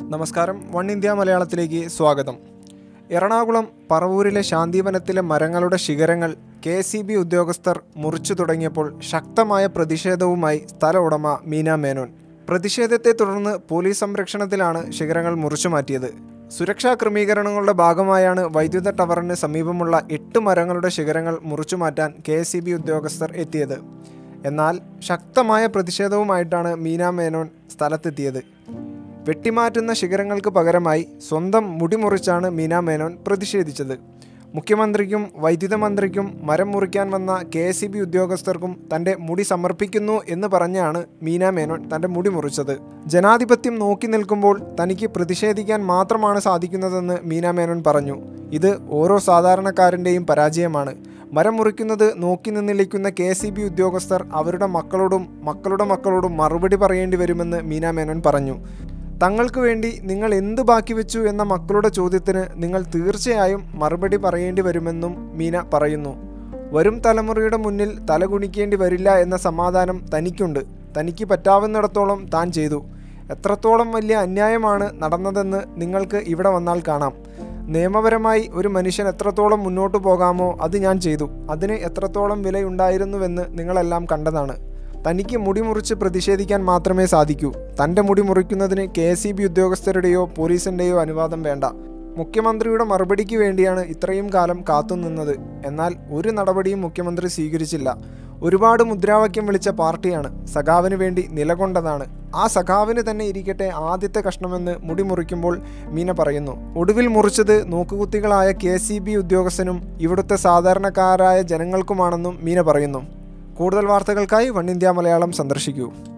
നമസ്കാരം one India മലയാളത്തിലേക്ക് സ്വാഗതം എറണാകുളം പറവൂരിലെ ശാന്തിവനത്തിലെ മരങ്ങളുടെ ശിഖരങ്ങൾ കെ സി ബി ഉദ്യോഗസ്ഥർ മുറിച്ചു തുടങ്ങിയപ്പോൾ ശക്തമായ പ്രതിഷേധവുമായി സ്ഥല ഉടമ മീന മേനോൻ പ്രതിഷേധത്തെ തുടർന്ന് പോലീസ് സംരക്ഷണത്തിലാണ് ശിഖരങ്ങൾ മുറിച്ചു മാറ്റിയത് സുരക്ഷാ ക്രമീകരണങ്ങളുടെ ഭാഗമായാണ് വൈദ്യുത ടവറിന് സമീപമുള്ള എട്ട് മരങ്ങളുടെ ശിഖരങ്ങൾ മുറിച്ചു മാറ്റാൻ കെ ഉദ്യോഗസ്ഥർ എത്തിയത് എന്നാൽ ശക്തമായ പ്രതിഷേധവുമായിട്ടാണ് മീന മേനോൻ സ്ഥലത്തെത്തിയത് വെട്ടിമാറ്റുന്ന ശിഖരങ്ങൾക്ക് പകരമായി സ്വന്തം മുടി മുറിച്ചാണ് മീന മേനോൻ പ്രതിഷേധിച്ചത് മുഖ്യമന്ത്രിക്കും വൈദ്യുത മന്ത്രിക്കും മരം മുറിക്കാൻ വന്ന കെ എസ് സി ബി ഉദ്യോഗസ്ഥർക്കും തൻ്റെ മുടി സമർപ്പിക്കുന്നു എന്ന് പറഞ്ഞാണ് മീന മേനോൻ തൻ്റെ മുടി മുറിച്ചത് ജനാധിപത്യം നോക്കി നിൽക്കുമ്പോൾ തനിക്ക് പ്രതിഷേധിക്കാൻ മാത്രമാണ് സാധിക്കുന്നതെന്ന് മീന മേനോൻ പറഞ്ഞു ഇത് ഓരോ സാധാരണക്കാരൻ്റെയും പരാജയമാണ് മരം മുറിക്കുന്നത് നോക്കി നിന്നിലിക്കുന്ന കെ സി ബി ഉദ്യോഗസ്ഥർ അവരുടെ മക്കളോടും മക്കളുടെ മക്കളോടും മറുപടി പറയേണ്ടി വരുമെന്ന് മീന മേനോൻ പറഞ്ഞു തങ്ങൾക്ക് വേണ്ടി നിങ്ങൾ എന്ത് ബാക്കി വെച്ചു എന്ന മക്കളുടെ ചോദ്യത്തിന് നിങ്ങൾ തീർച്ചയായും മറുപടി പറയേണ്ടി വരുമെന്നും മീന പറയുന്നു വരും തലമുറയുടെ മുന്നിൽ തലകുണിക്കേണ്ടി വരില്ല എന്ന സമാധാനം തനിക്കുണ്ട് തനിക്ക് പറ്റാവുന്നിടത്തോളം താൻ ചെയ്തു എത്രത്തോളം വലിയ അന്യായമാണ് നടന്നതെന്ന് നിങ്ങൾക്ക് ഇവിടെ വന്നാൽ കാണാം നിയമപരമായി ഒരു മനുഷ്യൻ എത്രത്തോളം മുന്നോട്ട് പോകാമോ അത് ഞാൻ ചെയ്തു അതിന് എത്രത്തോളം വിലയുണ്ടായിരുന്നുവെന്ന് നിങ്ങളെല്ലാം കണ്ടതാണ് തനിക്ക് മുടി മുറിച്ച് പ്രതിഷേധിക്കാൻ മാത്രമേ സാധിക്കൂ തൻ്റെ മുടി മുറിക്കുന്നതിന് കെ എസ് ഉദ്യോഗസ്ഥരുടെയോ പോലീസിൻ്റെയോ അനുവാദം വേണ്ട മുഖ്യമന്ത്രിയുടെ മറുപടിക്ക് വേണ്ടിയാണ് ഇത്രയും കാലം കാത്തുനിന്നത് എന്നാൽ ഒരു നടപടിയും മുഖ്യമന്ത്രി സ്വീകരിച്ചില്ല ഒരുപാട് മുദ്രാവാക്യം വിളിച്ച പാർട്ടിയാണ് സഖാവിന് വേണ്ടി നിലകൊണ്ടതാണ് ആ സഖാവിന് തന്നെ ഇരിക്കട്ടെ ആദ്യത്തെ കഷ്ണമെന്ന് മുടി മുറിക്കുമ്പോൾ മീന പറയുന്നു ഒടുവിൽ മുറിച്ചത് നോക്കുകുത്തികളായ കെ സി ബി ഉദ്യോഗസ്ഥനും ഇവിടുത്തെ സാധാരണക്കാരായ ജനങ്ങൾക്കുമാണെന്നും മീന പറയുന്നു കൂടുതൽ വാർത്തകൾക്കായി വൺ ഇന്ത്യ മലയാളം സന്ദർശിക്കൂ